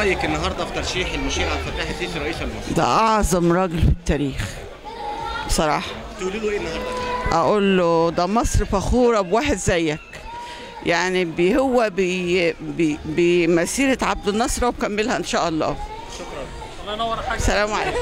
رايك النهارده في ترشيح المشير عبد الفتاح السيسي رئيسا لمصر ده أعظم راجل في التاريخ بصراحة تقولي له ايه النهارده أقول له ده مصر فخورة بواحد زيك يعني بي هو بي بي بمسيرة عبد الناصر وبكملها إن شاء الله الله ينور يا حاج السلام عليكم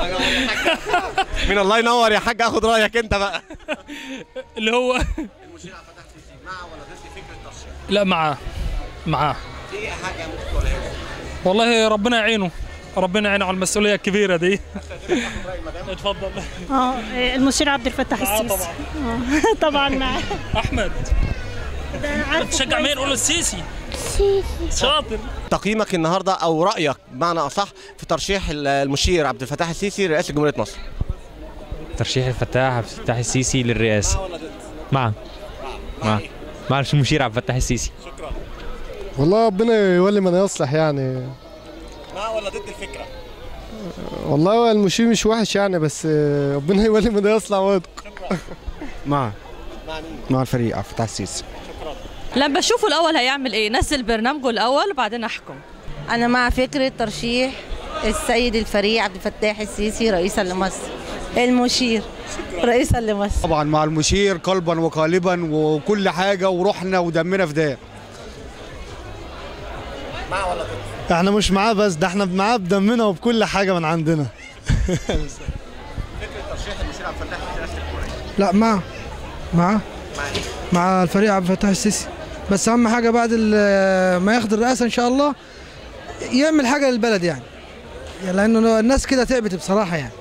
من الله ينور يا حاج اخد رايك انت بقى اللي هو المشير عبد الفتاح السيسي مع ولا ضد فكره ترشيح لا معاه معاه في ايه حاجه ممكن تقولها له والله ربنا يعينه ربنا يعينه على المسؤوليه الكبيره دي اتفضل اه المشير عبد الفتاح معاه السيسي طبعا آه، طبعا معاه احمد ده أنا عارفه تشجع مين قول له السيسي شاطر تقييمك النهارده او رايك بمعنى اصح في ترشيح المشير عبد الفتاح السيسي رئاسه جمهوريه مصر ترشيح الفتاح عبد الفتاح السيسي للرئاسة مع مع مع المشير عبد الفتاح السيسي والله ربنا يولي من يصلح يعني مع ولا ضد الفكره والله هو المشير مش وحش يعني بس ربنا يولي من يصلح برضه مع مع مين مع الفريق عبد الفتاح السيسي لما بشوفه الاول هيعمل ايه نزل برنامجه الاول وبعدين احكم أنا مع فكرة ترشيح السيد الفريق عبد الفتاح السيسي رئيسا لمصر المشير رئيسا لمصر طبعا مع المشير قلبا وقالبا وكل حاجه وروحنا ودمنا في ده مع ولا ضد احنا مش معاه بس ده احنا معاه بدمنا وبكل حاجه من عندنا فكره ترشيح المشير عبد الفتاح السيسي رئاسه الجمهوريه لا مع مع مع ايه مع الفريق عبد الفتاح السيسي بس اهم حاجه بعد ال- ما ياخد الرئاسه ان شاء الله يعمل حاجه للبلد يعني يعني لانه الناس كده تعبت بصراحه يعني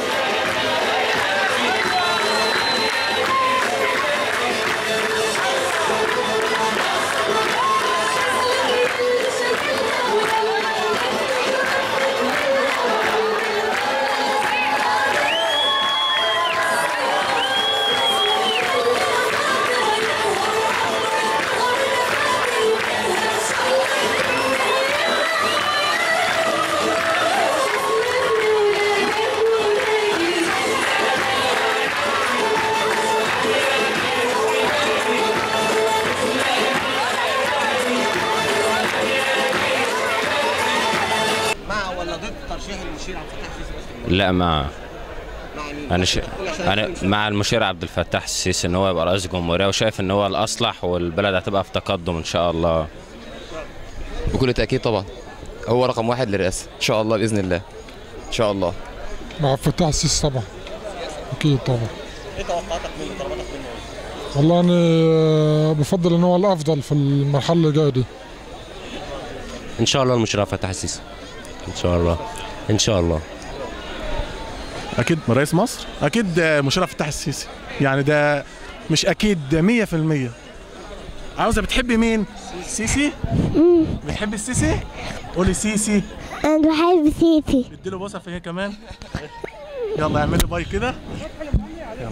مع ولا ضد ترشيح المشير عبد الفتاح السيسي رئاسه الجمهوريه لا مع مع مين انا ش... قول عشان انا الفلوس. مع المشير عبد الفتاح السيسي ان هو يبقى رئيس جمهوريه وشايف ان هو الاصلح والبلد هتبقى في تقدم ان شاء الله بكل تأكيد طبعا هو رقم واحد للرئاسة إن شاء الله بإذن الله إن شاء الله مع الفتاح السيسي طبعا اكيد طبعا ايه توقعاتك منه طلباتك منه ايه والله انا بفضل ان هو الافضل في المرحله اللي جايه دي ان شاء الله المشير عبد الفتاح السيسي ان شاء الله ان شاء الله اكيد رئيس مصر اكيد مشير عبد الفتاح السيسي يعني ده مش اكيد 100% عاوزه بتحبي مين السيسي بتحبي السيسي قولي سيسي انا بحب سيتي اديله بوسه في هي كمان يلا اعملي باي كده يلا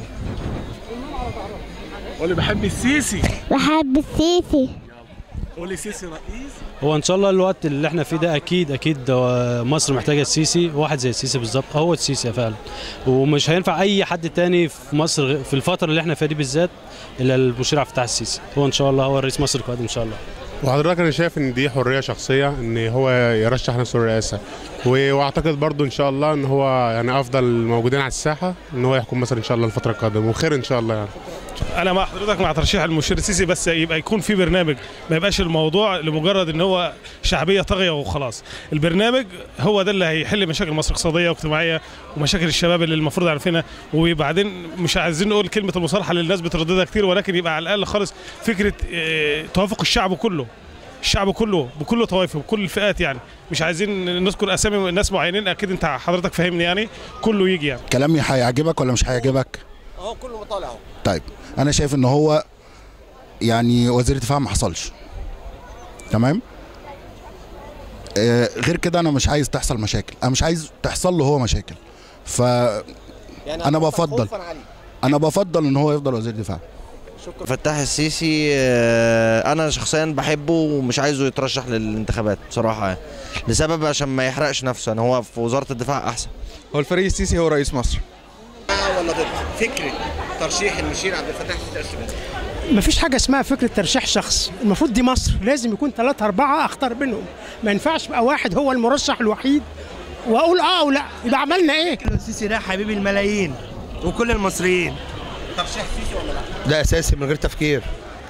قولي بحب السيسي بحب السيسي قولي سيسي رئيس هو ان شاء الله الوقت اللي احنا فيه ده اكيد اكيد آه، مصر محتاجه السيسي واحد زي السيسي بالظبط هو السيسي فعلا ومش هينفع اي حد تاني في مصر غ- في الفتره اللي احنا فيها دي بالذات الا المشير عبد الفتاح السيسي هو ان شاء الله هو رئيس مصر القادم ان شاء الله وحضرتك انا شايف ان دي حريه شخصيه ان هو يرشح نفسه للرئاسه و- واعتقد برضو ان شاء الله ان هو يعني افضل الموجودين على الساحه ان هو يحكم مصر ان شاء الله الفتره القادمه وخير ان شاء الله يعني انا مع حضرتك مع ترشيح المشير السيسي بس يبقى يكون في برنامج ما يبقاش الموضوع لمجرد ان هو شعبيه طاغيه وخلاص البرنامج هو ده اللي هيحل مشاكل مصر اقتصاديه واجتماعيه ومشاكل الشباب اللي المفروض عارفينها وبعدين مش عايزين نقول كلمه المصالحه اللي الناس بترددها كتير ولكن يبقى على الاقل خالص فكره آه، توافق الشعب كله الشعب كله بكل طوائفه بكل الفئات يعني مش عايزين نذكر اسامي ناس معينين اكيد انت حضرتك فاهمني يعني كله يجي يعني كلامي هيعجبك ولا مش هيعجبك اهو كله مطالع اهو طيب انا شايف ان هو يعني وزير الدفاع ما حصلش تمام آه غير كده انا مش عايز تحصل مشاكل انا مش عايز تحصل له هو مشاكل ف يعني أنا هتوافق بفضل. خوفاً عليه. انا بفضل ان هو يفضل وزير دفاع فتح السيسي آه، انا شخصيا بحبه ومش عايزه يترشح للانتخابات بصراحه يعني. لسبب عشان ما يحرقش نفسه يعني هو في وزاره الدفاع احسن هو الفريق السيسي هو رئيس مصر مع ولا ضد فكره ترشيح المشير عبد الفتاح السيسي رئاسه الجمهورية؟ مفيش حاجه اسمها فكره ترشيح شخص المفروض دي مصر لازم يكون ثلاثة أربعة أختار بينهم ما ينفعش يبقى واحد هو المرشح الوحيد وأقول آه أو لا يبقى عملنا إيه السيسي ده حبيب الملايين وكل المصريين ترشيح سيسي ولا لا؟ ده اساسي من غير تفكير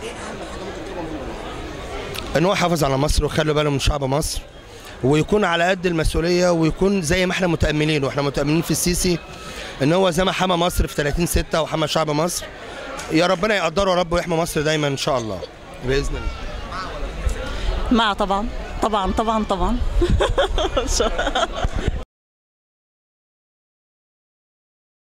ان هو يحافظ على مصر ويخلي باله من شعب مصر ويكون على قد المسؤوليه ويكون زي ما احنا متاملين واحنا متاملين في السيسي ان هو زي ما حمى مصر في 30 6 وحمى شعب مصر يا ربنا يقدره يا رب ويحمي مصر دايما ان شاء الله باذن الله مع طبعا طبعا طبعا طبعا